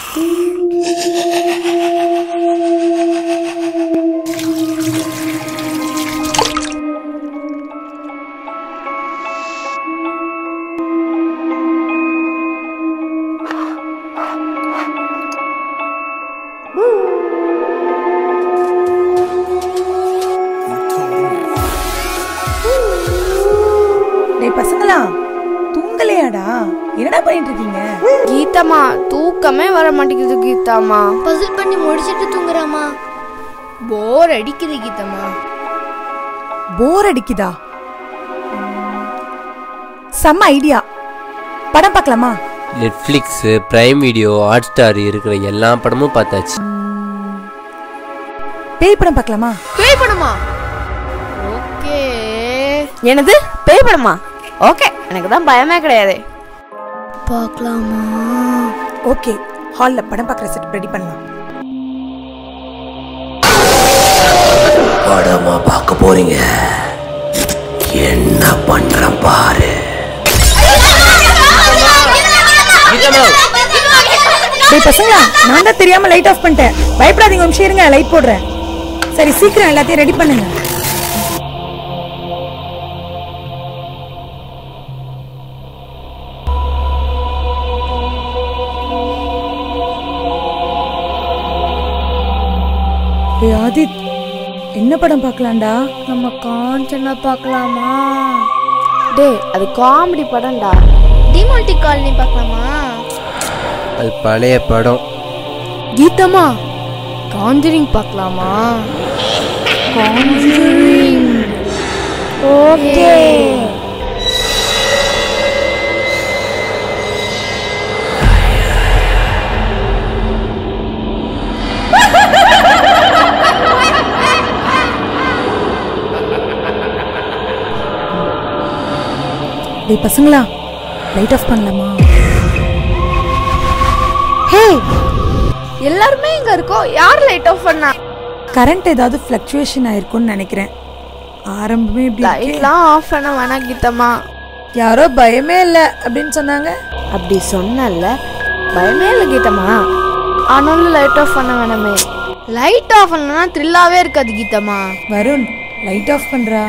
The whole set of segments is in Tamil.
டேய் பசங்களா தூங்கலையாடா என்னடா பண்ணிட்டு இருக்கீங்க கீதாமா தூக்கமே வர மாட்டேங்குது கீதாமா பசில் பண்ணி முடிச்சிட்டு தூங்குறாமா போர் அடிக்குது கீதாமா போர் அடிக்குதா செம்ம ஐடியா படம் பார்க்கலாமா Netflix Prime Video Hotstar இருக்கிற எல்லா படமும் பார்த்தாச்சு பேய் படம் பார்க்கலாமா பேய் படமா ஓகே எனது பேய் படமா ஓகே எனக்கு தான் பயமே கிடையாது பார்க்கலாமா ஓகே ஹால்ல படம் பார்க்குற செட் ரெடி பண்ணலாம் படமா பார்க்க போறீங்க என்ன பண்றேன் பாரு டேய் பசங்களா நான் தான் தெரியாம லைட் ஆஃப் பண்ணிட்டேன் பயப்படாதீங்க ஒரு நிமிஷம் இருங்க லைட் போடுறேன் சரி சீக்கிரம் எல்லாத்தையும் ரெடி பண்ணுங்க ஏய் ஆதித் என்ன படம் பார்க்கலாம்டா நம்ம காஞ்சனா பார்க்கலாமா டேய் அது காமெடி படம்டா டிமால்டி காலனி பார்க்கலாமா அது பழைய படம் கீதாமா காஞ்சரிங் பார்க்கலாமா ஓகே டேய் பசங்களா லைட் ஆஃப் பண்ணலாமா ஹே எல்லாருமே இங்க இருக்கோம் யார் லைட் ஆஃப் பண்ணா கரண்ட் ஏதாவது ஃப்ளக்சுவேஷன் ஆயிருக்கும்னு நினைக்கிறேன் ஆரம்பமே இப்படி இருக்கே. லைட்லாம் ஆஃப் பண்ண வேணாம் கீதாமா யாரோ பயமே இல்லை அப்படின்னு சொன்னாங்க அப்படி சொன்னல பயமே இல்லை கீதமா ஆனாலும் லைட் ஆஃப் பண்ண வேணாமே லைட் ஆஃப் பண்ணனா த்ரில்லாவே இருக்காது கீதமா வருண் லைட் ஆஃப் பண்றா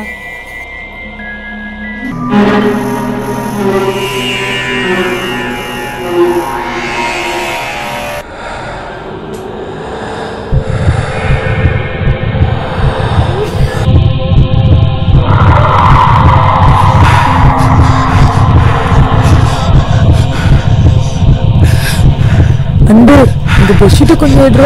அன்பு இந்த பெட்ஷீட்டை கொஞ்சம் விடுறா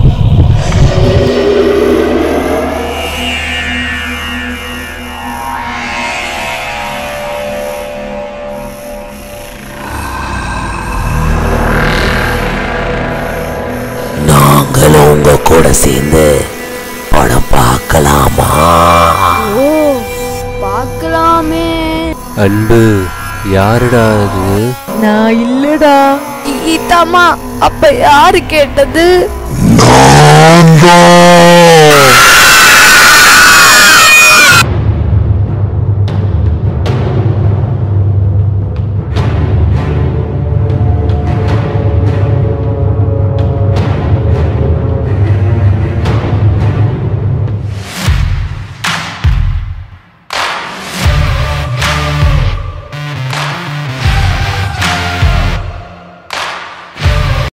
நாங்களும் உங்க கூட சேர்ந்து படம் பார்க்கலாமா ஓ பார்க்கலாமே அன்பு யாருடா அது நான் இல்லடா கீதாமா அப்ப யாரு கேட்டது நான்